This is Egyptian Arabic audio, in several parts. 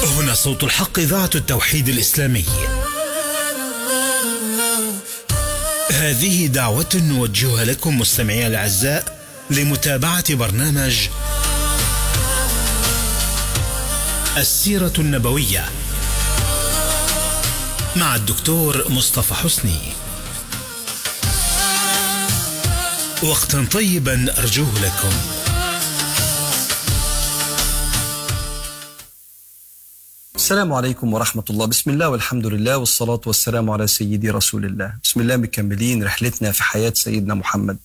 هنا صوت الحق إذاعة التوحيد الإسلامي هذه دعوة نوجهها لكم مستمعي الأعزاء لمتابعة برنامج السيرة النبوية مع الدكتور مصطفى حسني وقتا طيبا أرجوه لكم السلام عليكم ورحمة الله بسم الله والحمد لله والصلاة والسلام على سيدي رسول الله بسم الله مكملين رحلتنا في حياة سيدنا محمد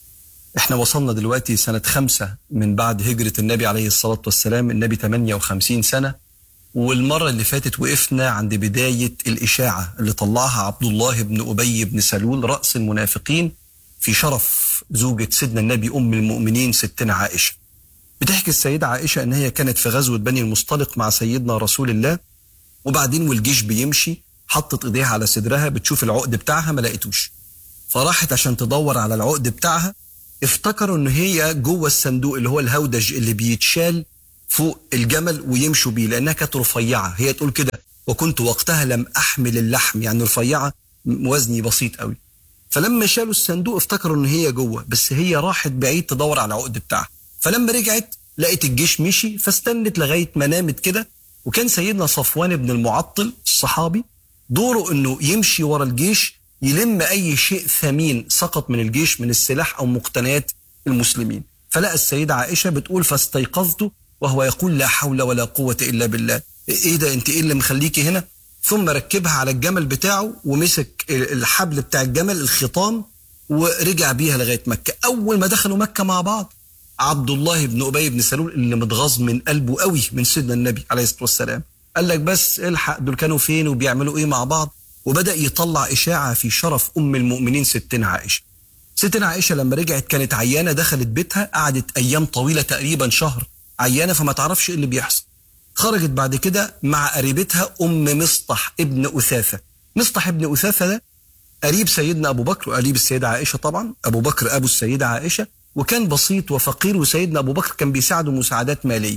احنا وصلنا دلوقتي سنة خمسة من بعد هجرة النبي عليه الصلاة والسلام النبي 58 سنة والمرة اللي فاتت وقفنا عند بداية الإشاعة اللي طلعها عبد الله بن أبي بن سلول رأس المنافقين في شرف زوجة سيدنا النبي أم المؤمنين ستنا عائشة بتحكي السيدة عائشة أن هي كانت في غزوة بني المصطلق مع سيدنا رسول الله وبعدين والجيش بيمشي حطت ايديها على صدرها بتشوف العقد بتاعها ما لقيتوش فراحت عشان تدور على العقد بتاعها افتكروا ان هي جوه الصندوق اللي هو الهودج اللي بيتشال فوق الجمل ويمشوا بيه لانها كانت رفيعه هي تقول كده وكنت وقتها لم احمل اللحم يعني رفيعه وزني بسيط قوي فلما شالوا الصندوق افتكروا ان هي جوه بس هي راحت بعيد تدور على العقد بتاعها فلما رجعت لقيت الجيش مشي فاستنت لغايه ما نامت كده وكان سيدنا صفوان بن المعطل الصحابي دوره انه يمشي ورا الجيش يلم اي شيء ثمين سقط من الجيش من السلاح او مقتنيات المسلمين فلقى السيده عائشه بتقول فاستيقظت وهو يقول لا حول ولا قوه الا بالله ايه ده انت ايه اللي مخليكي هنا ثم ركبها على الجمل بتاعه ومسك الحبل بتاع الجمل الخطام ورجع بيها لغايه مكه اول ما دخلوا مكه مع بعض عبد الله بن ابي بن سلول اللي متغاظ من قلبه قوي من سيدنا النبي عليه الصلاه والسلام قال لك بس الحق دول كانوا فين وبيعملوا ايه مع بعض وبدا يطلع اشاعه في شرف ام المؤمنين ستنا عائشه ستنا عائشه لما رجعت كانت عيانه دخلت بيتها قعدت ايام طويله تقريبا شهر عيانه فما تعرفش ايه اللي بيحصل خرجت بعد كده مع قريبتها ام مصطح ابن اثاثه مصطح ابن اثاثه ده قريب سيدنا ابو بكر وقريب السيده عائشه طبعا ابو بكر ابو السيده عائشه وكان بسيط وفقير وسيدنا ابو بكر كان بيساعده مساعدات ماليه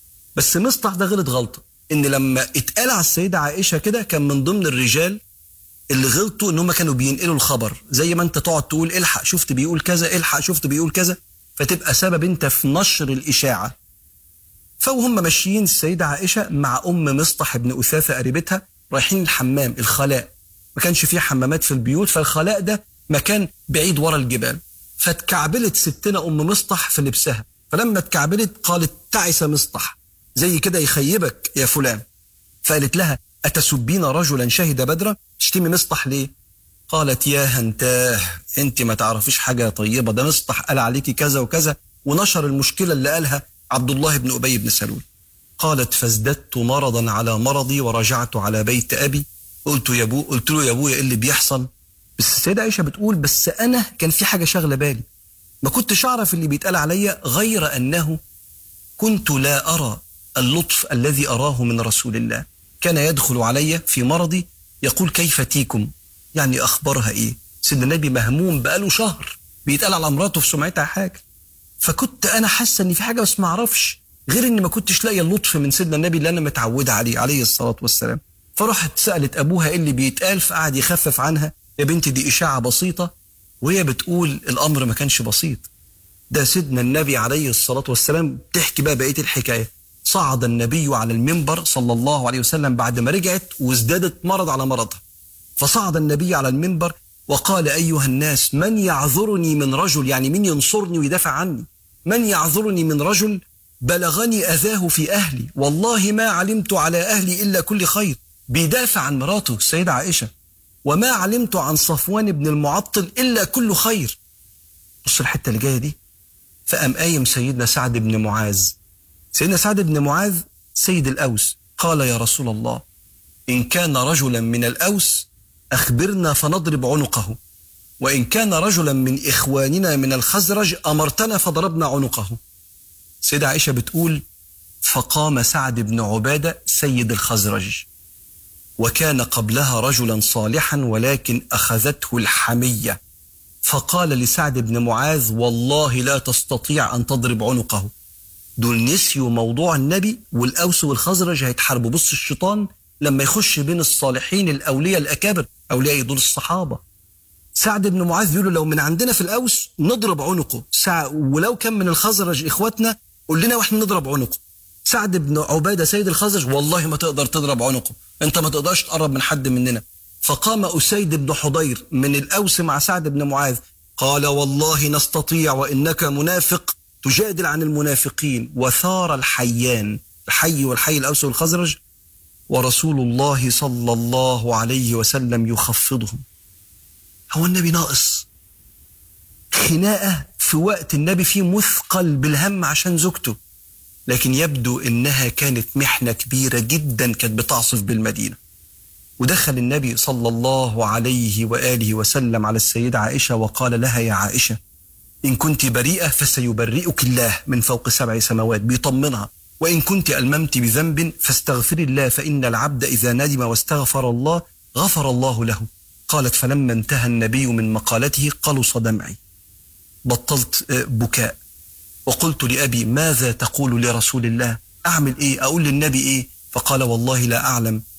بس مصطح ده غلط غلطه ان لما اتقال على السيده عائشه كده كان من ضمن الرجال اللي غلطوا ان هم كانوا بينقلوا الخبر زي ما انت تقعد تقول الحق شفت بيقول كذا الحق شفت بيقول كذا فتبقى سبب انت في نشر الاشاعه فوهم ماشيين السيده عائشه مع ام مصطح بن اثاثه قريبتها رايحين الحمام الخلاء ما كانش فيه حمامات في البيوت فالخلاء ده مكان بعيد ورا الجبال فاتكعبلت ستنا ام مصطح في لبسها فلما اتكعبلت قالت تعس مصطح زي كده يخيبك يا فلان فقالت لها أتسبين رجلا شهد بدرا تشتمي مصطح ليه قالت يا هنتاه انت ما تعرفيش حاجة طيبة ده مصطح قال عليكي كذا وكذا ونشر المشكلة اللي قالها عبد الله بن أبي بن سلول قالت فازددت مرضا على مرضي ورجعت على بيت أبي قلت يا ابو قلت له يا ابويا ايه اللي بيحصل بس السيدة عائشة بتقول بس أنا كان في حاجة شاغلة بالي ما كنتش أعرف اللي بيتقال عليا غير أنه كنت لا أرى اللطف الذي أراه من رسول الله كان يدخل علي في مرضي يقول كيف تيكم يعني أخبارها إيه سيدنا النبي مهموم بقاله شهر بيتقال على مراته في سمعتها حاجة فكنت أنا حاسة إن في حاجة بس ما أعرفش غير إني ما كنتش لاقية اللطف من سيدنا النبي اللي أنا متعودة عليه عليه الصلاة والسلام فرحت سألت أبوها إيه اللي بيتقال فقعد يخفف عنها يا بنتي دي إشاعة بسيطة وهي بتقول الأمر ما كانش بسيط ده سيدنا النبي عليه الصلاة والسلام تحكي بقى بقية الحكاية صعد النبي على المنبر صلى الله عليه وسلم بعد ما رجعت وازدادت مرض على مرضها فصعد النبي على المنبر وقال أيها الناس من يعذرني من رجل يعني من ينصرني ويدافع عني من يعذرني من رجل بلغني أذاه في أهلي والله ما علمت على أهلي إلا كل خير بيدافع عن مراته السيدة عائشة وما علمت عن صفوان بن المعطل إلا كل خير بص الحتة اللي جاية دي فقام قايم سيدنا سعد بن معاذ سيدنا سعد بن معاذ سيد الأوس قال يا رسول الله إن كان رجلا من الأوس أخبرنا فنضرب عنقه وإن كان رجلا من إخواننا من الخزرج أمرتنا فضربنا عنقه سيدة عائشة بتقول فقام سعد بن عبادة سيد الخزرج وكان قبلها رجلا صالحا ولكن أخذته الحمية فقال لسعد بن معاذ والله لا تستطيع أن تضرب عنقه دول نسيوا موضوع النبي والأوس والخزرج هيتحاربوا بص الشيطان لما يخش بين الصالحين الأولياء الأكابر أولياء دول الصحابة سعد بن معاذ بيقول له لو من عندنا في الأوس نضرب عنقه سع... ولو كان من الخزرج إخواتنا قول لنا واحنا نضرب عنقه سعد بن عبادة سيد الخزرج والله ما تقدر تضرب عنقه انت ما تقدرش تقرب من حد مننا فقام أسيد بن حضير من الأوس مع سعد بن معاذ قال والله نستطيع وإنك منافق تجادل عن المنافقين وثار الحيان الحي والحي الأوس والخزرج ورسول الله صلى الله عليه وسلم يخفضهم هو النبي ناقص خناقة في وقت النبي فيه مثقل بالهم عشان زوجته لكن يبدو انها كانت محنة كبيرة جدا كانت بتعصف بالمدينة ودخل النبي صلى الله عليه وآله وسلم على السيدة عائشة وقال لها يا عائشة إن كنت بريئة فسيبرئك الله من فوق سبع سماوات بيطمنها وإن كنت ألممت بذنب فاستغفري الله فإن العبد إذا ندم واستغفر الله غفر الله له قالت فلما انتهى النبي من مقالته قلص دمعي بطلت بكاء وقلت لأبي ماذا تقول لرسول الله أعمل إيه أقول للنبي إيه فقال والله لا أعلم